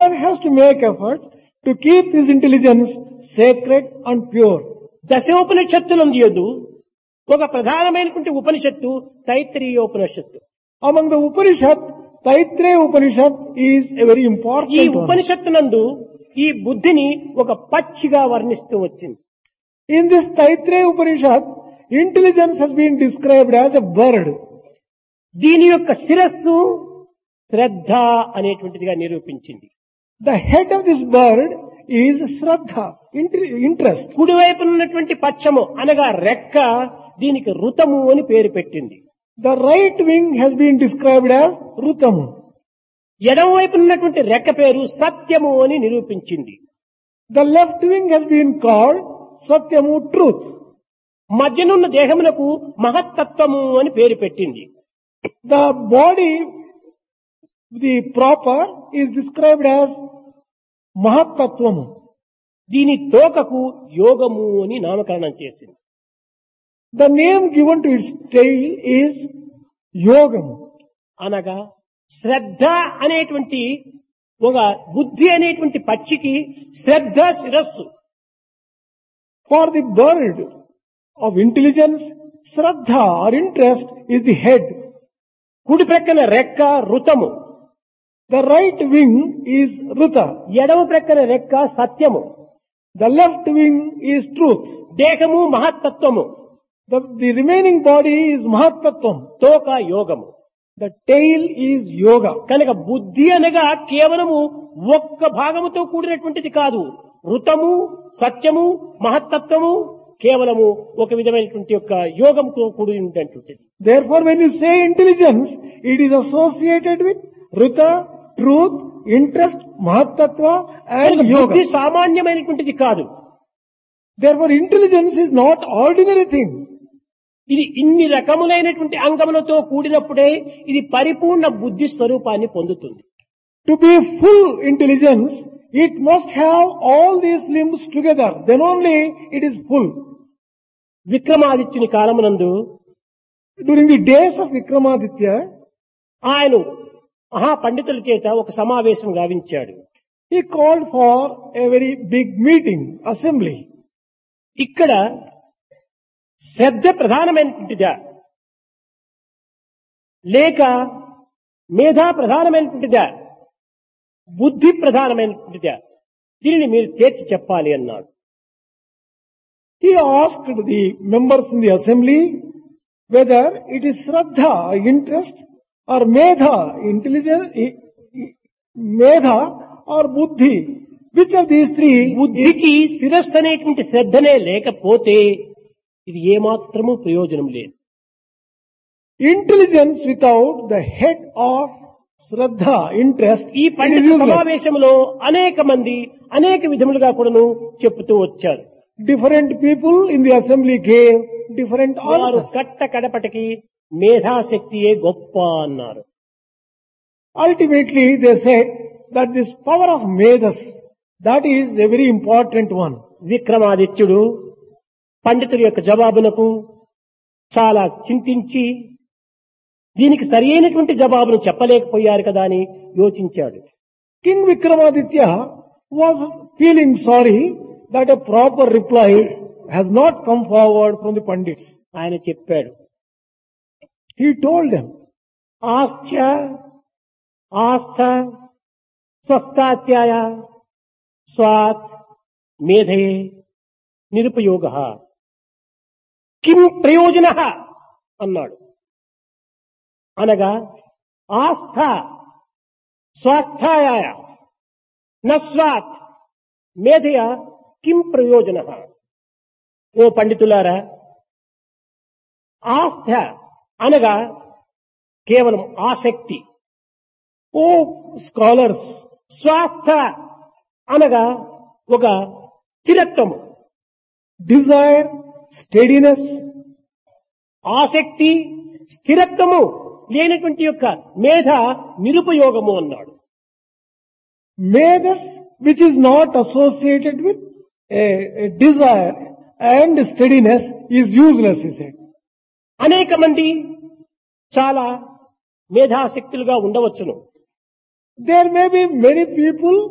man has to make effort to keep his intelligence sacred and pure. దశోపనిషత్తులందు యందు ఒక ప్రధానమైనటువంటి ఉపనిషత్తు తైత్రీయోపనిషత్తు Among the Upanishad, Taittreya Upanishad is a very ఈ important one. ఉపనిషత్తునందు ఈ బుద్ధిని ఒక పక్షిగా వర్ణిస్తూ వచ్చింది In this Taittreya Upanishad, intelligence has been described as a bird. దీని యొక్క శిరస్సు శ్రద్ధ అనేటువంటిదిగా నిరూపించింది The head of this bird is Shraddha, inter- interest. కుడివైపు ఉన్నటువంటి పక్షము అనగా రెక్క దీనికి ఋతము అని పేరు పెట్టింది The right wing has been described as Rutamu. ఎడమ వైపు ఉన్నటువంటి రెక్క పేరు సత్యము అని నిరూపించింది The left wing has been called Satyamu, truth. మధ్యనున్న దేహమునకు మహత్తత్వము అని పేరు పెట్టింది The body, the proper, is described as Mahatattvamu. దీని తోకకు యోగము అని నామకరణం చేసింది The name given to its tail is Yogam. అనగా శ్రద్ధ అనేటువంటి ఒక బుద్ధి అనేటువంటి పక్షికి శ్రద్ధ శిరస్సు For the bird of intelligence, Shraddha or interest is the head. కుడి ప్రక్కన రెక్క ఋతము The right wing is Ruta. ఎడమ ప్రక్కన రెక్క సత్యము The left wing is truth. దేహము మహత్తత్వము The, the remaining body is Mahatattvam. తోక యోగము The tail is Yoga. కనుక బుద్ధి అనగా కేవలము ఒక్క భాగముతో కూడినటువంటిది కాదు ఋతము సత్యము మహత్తత్వము కేవలము ఒక విధమైనటువంటి యొక్క యోగంతో కూడినటువంటిది Therefore, when you say intelligence, it is associated with Ruta, truth, interest, Mahatattva and కనుక బుద్ధి Yoga. సామాన్యమైనటువంటిది కాదు Therefore, intelligence is not ordinary thing. ఇది ఇన్ని రకములైనటువంటి అంగములతో కూడినప్పుడే ఇది పరిపూర్ణ బుద్ధి స్వరూపాన్ని పొందుతుంది To be full intelligence, it must have all these limbs together. Then only it is full. విక్రమాదిత్యుని కాలమునందు During the days of Vikramaditya, ఆయన మహా పండితుల చేత ఒక సమావేశం గావించాడు he called for a very big meeting, assembly. ఇక్కడ శ్రద్ధ ప్రధానమైనటువంటిదా లేక మేధా ప్రధానమైనటువంటిదా బుద్ధి ప్రధానమైనటువంటిదా దీనిని మీరు తేల్చి చెప్పాలి అన్నాడు He asked the members in the assembly whether it is Shraddha, interest, or Medha, intelligence, i- i- Medha or Buddhi. Which of these three బుద్ధికి శిరస్సు అనేటువంటి శ్రద్ధనే లేకపోతే ఇది ఏమాత్రము ప్రయోజనం లేదు intelligence without the head of Shraddha, interest, ఈ it is పండిత useless. సమావేశంలో అనేక మంది అనేక విధములుగా కూడాను చెప్తూ వచ్చారు Different people in the assembly gave different వారు answers. కట్ట కడపటికి మేధాశక్తియే గొప్ప అన్నారు Ultimately, they said that this power of Medas, that is a very important one. విక్రమాదిత్యుడు పండితుల యొక్క జవాబునకు చాలా చింతించి దీనికి సరి అయినటువంటి జవాబును చెప్పలేకపోయారు కదా అని యోచించాడు King Vikramaditya was feeling sorry that a proper reply has not come forward from the Pandits. ఆయన చెప్పాడు He told them, ఆస్థ ఆస్థ స్వస్థాత్యాయ స్వాత్ మేధయే నిరుపయోగ కిం ప్రయోజన అన్నాడు అనగా ఆస్థ స్వాస్థాయ నస్వాత్ మేధయ కిం ప్రయోజన ఓ పండితులారా ఆస్థ అనగా కేవలం ఆసక్తి Oh scholars, స్వాస్థ అనగా ఒక స్థిరత్వము desire, steadiness, ఆసక్తి స్థిరత్వము లేనటువంటి యొక్క మేధ నిరుపయోగము అన్నాడు Medas which is not associated with a, a desire and steadiness is useless, he said. అనేక మంది చాలా మేధాశక్తులుగా ఉండవచ్చును There may be many people